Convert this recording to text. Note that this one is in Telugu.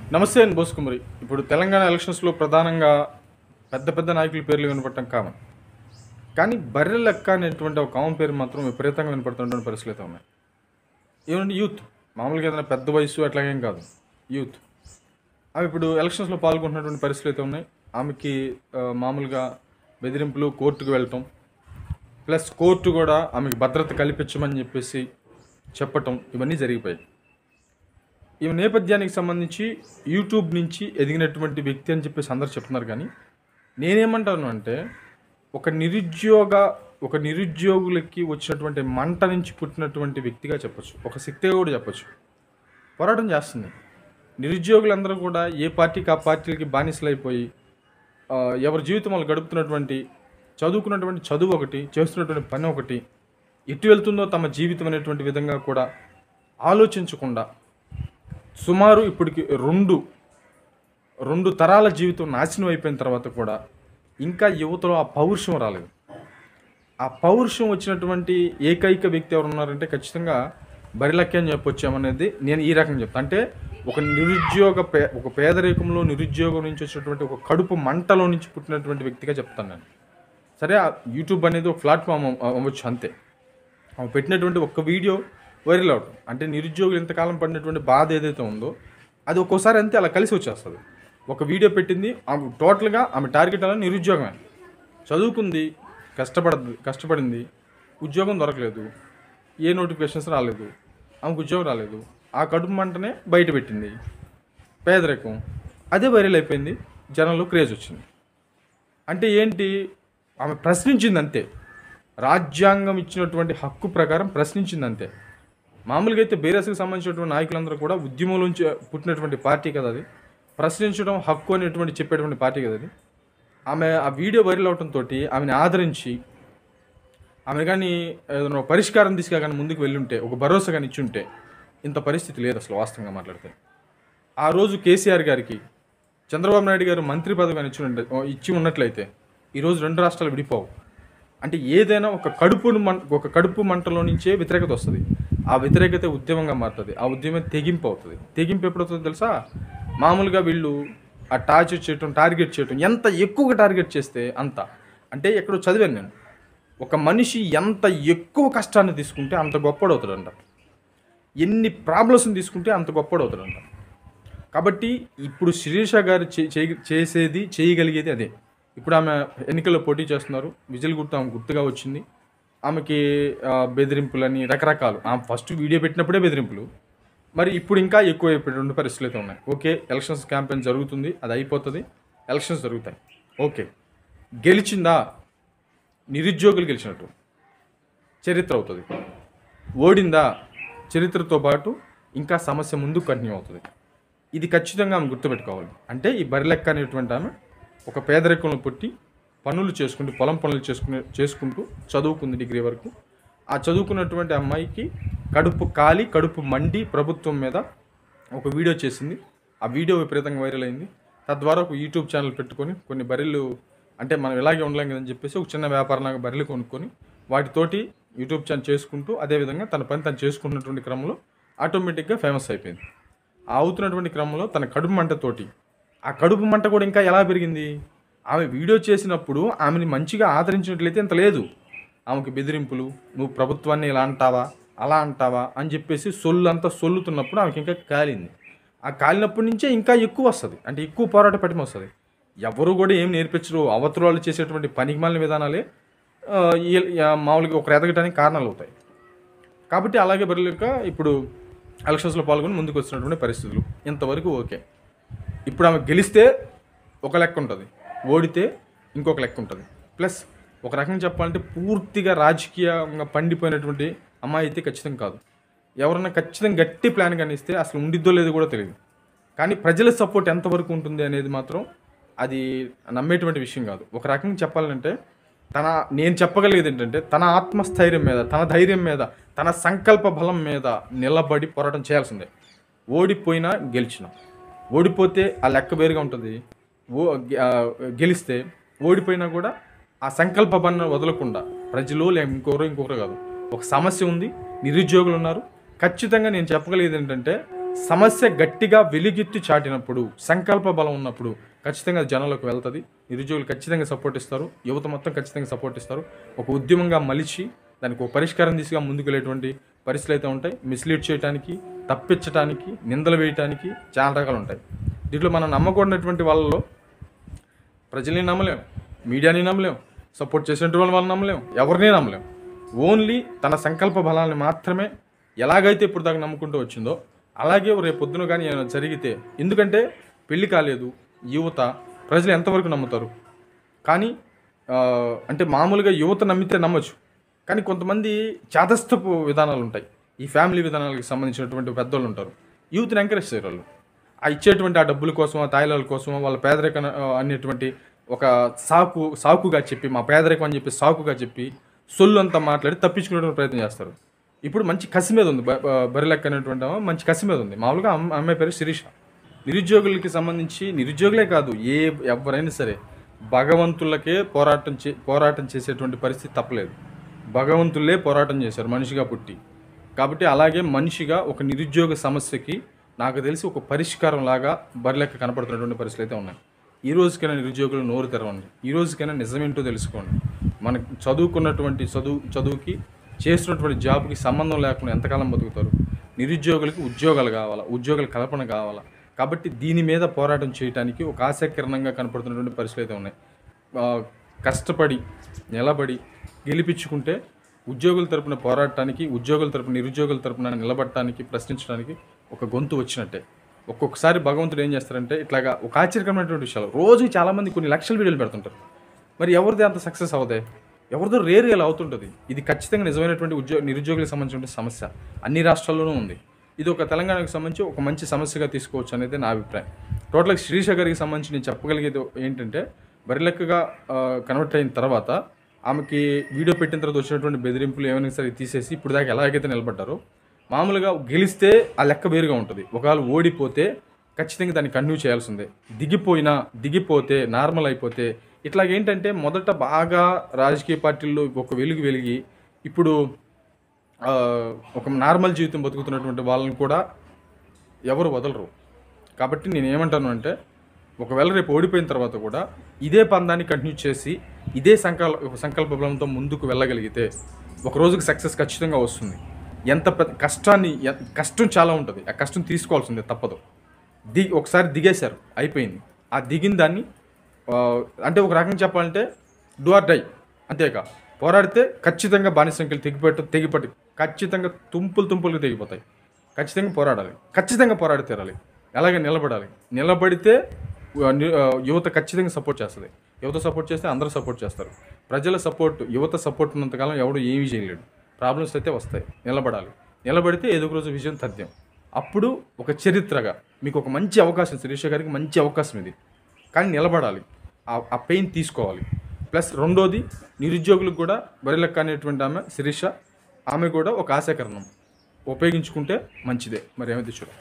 నమస్తే అని బోసుకుమరి ఇప్పుడు తెలంగాణ ఎలక్షన్స్లో ప్రధానంగా పెద్ద పెద్ద నాయకుల పేర్లు వినపడటం కామన్ కానీ బర్రె లెక్క అనేటువంటి ఒక కామన్ పేరు మాత్రం విపరీతంగా వినపడుతున్నటువంటి పరిస్థితులు అయితే ఉన్నాయి ఏమంటే యూత్ మామూలుగా ఏదైనా పెద్ద వయసు అట్లాగేం కాదు యూత్ ఆమె ఇప్పుడు ఎలక్షన్స్లో పాల్గొంటున్నటువంటి పరిస్థితులు అయితే ఉన్నాయి ఆమెకి ఆ, మామూలుగా బెదిరింపులు కోర్టుకు వెళ్ళటం ప్లస్ కోర్టు కూడా ఆమెకి భద్రత కల్పించమని చెప్పేసి చెప్పటం ఇవన్నీ జరిగిపోయాయి ఈ నేపథ్యానికి సంబంధించి యూట్యూబ్ నుంచి ఎదిగినటువంటి వ్యక్తి అని చెప్పేసి అందరు చెప్తున్నారు కానీ నేనేమంటాను అంటే ఒక నిరుద్యోగ ఒక నిరుద్యోగులకి వచ్చినటువంటి మంట నుంచి పుట్టినటువంటి వ్యక్తిగా చెప్పొచ్చు ఒక శక్తిగా కూడా చెప్పొచ్చు పోరాటం చేస్తుంది నిరుద్యోగులందరూ కూడా ఏ పార్టీకి ఆ పార్టీలకి బానిసలైపోయి ఆ, ఎవరి జీవితం వాళ్ళు గడుపుతున్నటువంటి చదువుకున్నటువంటి చదువు ఒకటి చేస్తున్నటువంటి పని ఒకటి ఎటు వెళ్తుందో తమ జీవితం అనేటువంటి విధంగా కూడా ఆలోచించకుండా సుమారు ఇప్పటికి రెండు రెండు తరాల జీవితం నాశనం అయిపోయిన తర్వాత కూడా ఇంకా యువతలో ఆ పౌరుషం రాలేదు ఆ పౌరుషం వచ్చినటువంటి ఏకైక వ్యక్తి ఎవరు ఉన్నారంటే ఖచ్చితంగా బరిలక్కి అని చెప్పొచ్చామనేది నేను ఈ రకంగా చెప్తాను అంటే ఒక నిరుద్యోగ పే ఒక పేదరికంలో నిరుద్యోగం నుంచి వచ్చినటువంటి ఒక కడుపు మంటలో నుంచి పుట్టినటువంటి వ్యక్తిగా చెప్తాను నేను సరే ఆ యూట్యూబ్ అనేది ఒక ప్లాట్ఫామ్ అవ్వచ్చు అంతే ఆమె పెట్టినటువంటి ఒక్క వీడియో వైరల్ అవడం అంటే నిరుద్యోగులు ఇంతకాలం పడినటువంటి బాధ ఏదైతే ఉందో అది ఒక్కోసారి అంతే అలా కలిసి వచ్చేస్తుంది ఒక వీడియో పెట్టింది ఆమె టోటల్గా ఆమె టార్గెట్ అలా నిరుద్యోగమే చదువుకుంది కష్టపడద్దు కష్టపడింది ఉద్యోగం దొరకలేదు ఏ నోటిఫికేషన్స్ రాలేదు ఆమెకు ఉద్యోగం రాలేదు ఆ కడుపు మంటనే బయట పెట్టింది పేదరికం అదే వైరల్ అయిపోయింది జనంలో క్రేజ్ వచ్చింది అంటే ఏంటి ఆమె ప్రశ్నించింది అంతే రాజ్యాంగం ఇచ్చినటువంటి హక్కు ప్రకారం ప్రశ్నించింది అంతే మామూలుగా అయితే బీరస్కి సంబంధించినటువంటి నాయకులందరూ కూడా ఉద్యమంలోంచి పుట్టినటువంటి పార్టీ కదా అది ప్రశ్నించడం హక్కు అనేటువంటి చెప్పేటువంటి పార్టీ కదా అది ఆమె ఆ వీడియో వైరల్ అవడంతో ఆమెను ఆదరించి ఆమె కానీ ఏదైనా ఒక పరిష్కారం దిశగా కానీ ముందుకు వెళ్ళుంటే ఒక భరోసా కానీ ఇచ్చుంటే ఇంత పరిస్థితి లేదు అసలు వాస్తవంగా మాట్లాడితే ఆ రోజు కేసీఆర్ గారికి చంద్రబాబు నాయుడు గారు మంత్రి పదవి కానీ ఇచ్చి ఉంటే ఇచ్చి ఉన్నట్లయితే ఈరోజు రెండు రాష్ట్రాలు విడిపోవు అంటే ఏదైనా ఒక కడుపును మం ఒక కడుపు మంటలో నుంచే వ్యతిరేకత వస్తుంది ఆ వ్యతిరేకత ఉద్యమంగా మారుతుంది ఆ ఉద్యమం తెగింపు అవుతుంది తెగింపు ఎప్పుడు అవుతుంది తెలుసా మామూలుగా వీళ్ళు ఆ టార్చర్ చేయటం టార్గెట్ చేయటం ఎంత ఎక్కువగా టార్గెట్ చేస్తే అంత అంటే ఎక్కడో చదివాను నేను ఒక మనిషి ఎంత ఎక్కువ కష్టాన్ని తీసుకుంటే అంత గొప్పడవుతాడంట ఎన్ని ప్రాబ్లమ్స్ని తీసుకుంటే అంత గొప్పడవుతాడంట కాబట్టి ఇప్పుడు శిరీష గారు చే- చేయ- చేసేది చేయగలిగేది అదే ఇప్పుడు ఆమె ఎన్నికల్లో పోటీ చేస్తున్నారు విజయ్ గుర్తు ఆమె గుర్తుగా వచ్చింది ఆమెకి ఆ, బెదిరింపులని రకరకాలు ఆమె ఫస్ట్ వీడియో పెట్టినప్పుడే బెదిరింపులు మరి ఇప్పుడు ఇంకా ఎక్కువ అయిపోయినటువంటి పరిస్థితులు అయితే ఉన్నాయి ఓకే ఎలక్షన్స్ క్యాంపెయిన్ జరుగుతుంది అది అయిపోతుంది ఎలక్షన్స్ జరుగుతాయి ఓకే గెలిచిందా నిరుద్యోగులు గెలిచినట్టు చరిత్ర అవుతుంది ఓడిందా చరిత్రతో పాటు ఇంకా సమస్య ముందు కంటిన్యూ అవుతుంది ఇది ఖచ్చితంగా ఆమె గుర్తుపెట్టుకోవాలి అంటే ఈ బరిలెక్క అనేటువంటి ఆమె ఒక పేదరికంలో పుట్టి పనులు చేసుకుంటూ పొలం పనులు చేసుకునే చేసుకుంటూ చదువుకుంది డిగ్రీ వరకు ఆ చదువుకున్నటువంటి అమ్మాయికి కడుపు కాలి కడుపు మండి ప్రభుత్వం మీద ఒక వీడియో చేసింది ఆ వీడియో విపరీతంగా వైరల్ అయింది తద్వారా ఒక యూట్యూబ్ ఛానల్ పెట్టుకొని కొన్ని బర్రెలు అంటే మనం ఇలాగే ఉండలేం కదని చెప్పేసి ఒక చిన్న వ్యాపారంగా బర్రెలు కొనుక్కొని వాటితోటి యూట్యూబ్ ఛానల్ చేసుకుంటూ అదేవిధంగా తన పని తను చేసుకుంటున్నటువంటి క్రమంలో ఆటోమేటిక్గా ఫేమస్ అయిపోయింది ఆ అవుతున్నటువంటి క్రమంలో తన కడుపు మంటతోటి ఆ కడుపు మంట కూడా ఇంకా ఎలా పెరిగింది ఆమె వీడియో చేసినప్పుడు ఆమెని మంచిగా ఆదరించినట్లయితే ఇంత లేదు ఆమెకి బెదిరింపులు నువ్వు ప్రభుత్వాన్ని ఇలా అంటావా అలా అంటావా అని చెప్పేసి సొల్లు అంతా సొల్లుతున్నప్పుడు ఆమెకి ఇంకా కాలింది ఆ కాలినప్పటి నుంచే ఇంకా ఎక్కువ వస్తుంది అంటే ఎక్కువ పోరాట పటిమ వస్తుంది ఎవరు కూడా ఏం నేర్పించరు అవతల వాళ్ళు చేసేటువంటి పనికిమాలిన విధానాలే ఆ, ఈ- ఆ, మామూలుగా ఒకరు ఎదగడానికి కారణాలు అవుతాయి కాబట్టి అలాగే బరిలేక ఇప్పుడు ఎలక్షన్స్లో పాల్గొని ముందుకు వచ్చినటువంటి పరిస్థితులు ఇంతవరకు ఓకే ఇప్పుడు ఆమె గెలిస్తే ఒక లెక్క ఉంటుంది ఓడితే ఇంకొక లెక్క ఉంటుంది ప్లస్ ఒక రకంగా చెప్పాలంటే పూర్తిగా రాజకీయంగా పండిపోయినటువంటి అమ్మాయి అయితే ఖచ్చితంగా కాదు ఎవరన్నా ఖచ్చితంగా గట్టి ప్లాన్ కానీ ఇస్తే అసలు ఉండిద్దో లేదో కూడా తెలియదు కానీ ప్రజల సపోర్ట్ ఎంతవరకు ఉంటుంది అనేది మాత్రం అది నమ్మేటువంటి విషయం కాదు ఒక రకంగా చెప్పాలంటే తన నేను చెప్పగలిగేది ఏంటంటే తన ఆత్మస్థైర్యం మీద తన ధైర్యం మీద తన సంకల్ప బలం మీద నిలబడి పోరాటం చేయాల్సిందే ఓడిపోయినా గెలిచిన ఓడిపోతే ఆ లెక్క వేరుగా ఉంటుంది ఓ ఆ, గెలిస్తే ఓడిపోయినా కూడా ఆ సంకల్ప బన్న వదలకుండా ప్రజలు లేక ఇంకొకరు ఇంకొకరు కాదు ఒక సమస్య ఉంది నిరుద్యోగులు ఉన్నారు ఖచ్చితంగా నేను చెప్పగలిగేది ఏంటంటే సమస్య గట్టిగా వెలిగెత్తి చాటినప్పుడు సంకల్ప బలం ఉన్నప్పుడు ఖచ్చితంగా అది జనాలకు వెళ్తుంది నిరుద్యోగులు ఖచ్చితంగా సపోర్ట్ ఇస్తారు యువత మొత్తం ఖచ్చితంగా సపోర్ట్ ఇస్తారు ఒక ఉద్యమంగా మలిచి దానికి ఒక పరిష్కారం దిశగా ముందుకు వెళ్ళేటువంటి పరిస్థితులు అయితే ఉంటాయి మిస్లీడ్ చేయడానికి తప్పించడానికి నిందలు వేయడానికి చాలా రకాలు ఉంటాయి దీంట్లో మనం నమ్మకూడనటువంటి వాళ్ళలో ప్రజల్ని నమ్మలేం మీడియాని నమ్మలేం సపోర్ట్ చేసినటువంటి వాళ్ళని వాళ్ళని నమ్మలేం ఎవరిని నమ్మలేం ఓన్లీ తన సంకల్ప బలాన్ని మాత్రమే ఎలాగైతే ఇప్పుడు దాకా నమ్ముకుంటూ వచ్చిందో అలాగే రేపు పొద్దున కానీ ఏమైనా జరిగితే ఎందుకంటే పెళ్లి కాలేదు యువత ప్రజలు ఎంతవరకు నమ్ముతారు కానీ ఆ, అంటే మామూలుగా యువత నమ్మితే నమ్మొచ్చు కానీ కొంతమంది చాదస్తపు విధానాలు ఉంటాయి ఈ ఫ్యామిలీ విధానాలకు సంబంధించినటువంటి పెద్దోళ్ళు ఉంటారు యూత్ని ఎంకరేజ్ చేయరు వాళ్ళు ఆ ఇచ్చేటువంటి ఆ డబ్బుల కోసం ఆ తాయిలాల కోసం వాళ్ళ పేదరికం ఆ, అనేటువంటి ఒక సాకు సాకుగా చెప్పి మా పేదరికం అని చెప్పి సాకుగా చెప్పి సొల్లు అంతా మాట్లాడి తప్పించుకునేటువంటి ప్రయత్నం చేస్తారు ఇప్పుడు మంచి కసి మీద ఉంది బ- బ- బరిలెక్క అనేటువంటి ఆమె మంచి కసి మీద ఉంది మామూలుగా అమ్మ- అమ్మాయి పేరు శిరీష నిరుద్యోగులకి సంబంధించి నిరుద్యోగులే కాదు ఏ ఎవరైనా సరే భగవంతులకే పోరాటం చే పోరాటం చేసేటువంటి పరిస్థితి తప్పలేదు భగవంతులే పోరాటం చేశారు మనిషిగా పుట్టి కాబట్టి అలాగే మనిషిగా ఒక నిరుద్యోగ సమస్యకి నాకు తెలిసి ఒక పరిష్కారం లాగా బరిలెక్క కనపడుతున్నటువంటి పరిస్థితులు అయితే ఉన్నాయి ఈ రోజుకైనా నిరుద్యోగులు నోరు తెరవండి ఈ రోజుకైనా నిజమేంటో తెలుసుకోండి మనకు చదువుకున్నటువంటి చదువు చదువుకి చేస్తున్నటువంటి జాబ్కి సంబంధం లేకుండా ఎంతకాలం బతుకుతారు నిరుద్యోగులకి ఉద్యోగాలు కావాలా ఉద్యోగాల కల్పన కావాలా కాబట్టి దీని మీద పోరాటం చేయడానికి ఒక ఆశాకిరణంగా కనపడుతున్నటువంటి పరిస్థితులు అయితే ఉన్నాయి ఆ, కష్టపడి నిలబడి గెలిపించుకుంటే ఉద్యోగుల తరపున పోరాడటానికి ఉద్యోగుల తరపున నిరుద్యోగుల తరపున నిలబడటానికి ప్రశ్నించడానికి ఒక గొంతు వచ్చినట్టే ఒక్కొక్కసారి భగవంతుడు ఏం చేస్తారంటే ఇట్లాగా ఒక ఆశ్చర్యకరమైనటువంటి విషయాలు రోజు చాలామంది కొన్ని లక్షల వీడియోలు పెడుతుంటారు మరి ఎవరిది అంత సక్సెస్ అవుతాయి ఎవరిదో రేరు ఇలా అవుతుంటుంది ఇది ఖచ్చితంగా నిజమైనటువంటి ఉద్యోగ నిరుద్యోగులకు సంబంధించిన సమస్య అన్ని రాష్ట్రాల్లోనూ ఉంది ఇది ఒక తెలంగాణకు సంబంధించి ఒక మంచి సమస్యగా తీసుకోవచ్చు అనేది నా అభిప్రాయం టోటల్గా శ్రీష గారికి సంబంధించి నేను చెప్పగలిగేది ఏంటంటే బరిలెక్కగా కన్వర్ట్ అయిన తర్వాత ఆమెకి వీడియో పెట్టిన తర్వాత వచ్చినటువంటి బెదిరింపులు ఏమైనా సరే తీసేసి ఇప్పుడు దాకా ఎలాగైతే నిలబడ్డారో మామూలుగా గెలిస్తే ఆ లెక్క వేరుగా ఉంటుంది ఒకవేళ ఓడిపోతే ఖచ్చితంగా దాన్ని కంటిన్యూ చేయాల్సిందే దిగిపోయినా దిగిపోతే నార్మల్ అయిపోతే ఇట్లాగేంటంటే మొదట బాగా రాజకీయ పార్టీల్లో ఒక వెలుగు వెలిగి ఇప్పుడు ఆ, ఒక నార్మల్ జీవితం బతుకుతున్నటువంటి వాళ్ళని కూడా ఎవరు వదలరు కాబట్టి నేను ఏమంటాను అంటే ఒకవేళ రేపు ఓడిపోయిన తర్వాత కూడా ఇదే పందాన్ని కంటిన్యూ చేసి ఇదే సంకల్ప సంకల్ప బలంతో ముందుకు వెళ్ళగలిగితే ఒక రోజుకి సక్సెస్ ఖచ్చితంగా వస్తుంది ఎంత పెద్ద కష్టాన్ని ఎ- కష్టం చాలా ఉంటుంది ఆ కష్టం తీసుకోవాల్సిందే తప్పదు దిగి ఒకసారి దిగేశారు అయిపోయింది ఆ దిగిన దాన్ని ఆ, అంటే ఒక రకంగా చెప్పాలంటే డూ ఆర్ డై అంతేకా పోరాడితే ఖచ్చితంగా బానిసంఖ్యలు తెగిపెట్టు తెగిపట్టి ఖచ్చితంగా తుంపులు తుంపులుగా తెగిపోతాయి ఖచ్చితంగా పోరాడాలి ఖచ్చితంగా పోరాడి తీరాలి అలాగే నిలబడాలి నిలబడితే ఆ, ని- ఆ, యువత ఖచ్చితంగా సపోర్ట్ చేస్తుంది యువత సపోర్ట్ చేస్తే అందరూ సపోర్ట్ చేస్తారు ప్రజల సపోర్ట్ యువత సపోర్ట్ ఉన్నంతకాలం ఎవడు ఏమీ చేయలేడు ప్రాబ్లమ్స్ అయితే వస్తాయి నిలబడాలి నిలబడితే ఏదో ఒక రోజు విజయం తథ్యం అప్పుడు ఒక చరిత్రగా మీకు ఒక మంచి అవకాశం శిరీష గారికి మంచి అవకాశం ఇది కానీ నిలబడాలి ఆ- ఆ పెయిన్ తీసుకోవాలి ప్లస్ రెండోది నిరుద్యోగులకు కూడా బరిలెక్క అనేటువంటి ఆమె శిరీష ఆమె కూడా ఒక ఆశాకరణం ఉపయోగించుకుంటే మంచిదే మరి ఏమైతే చూడాలి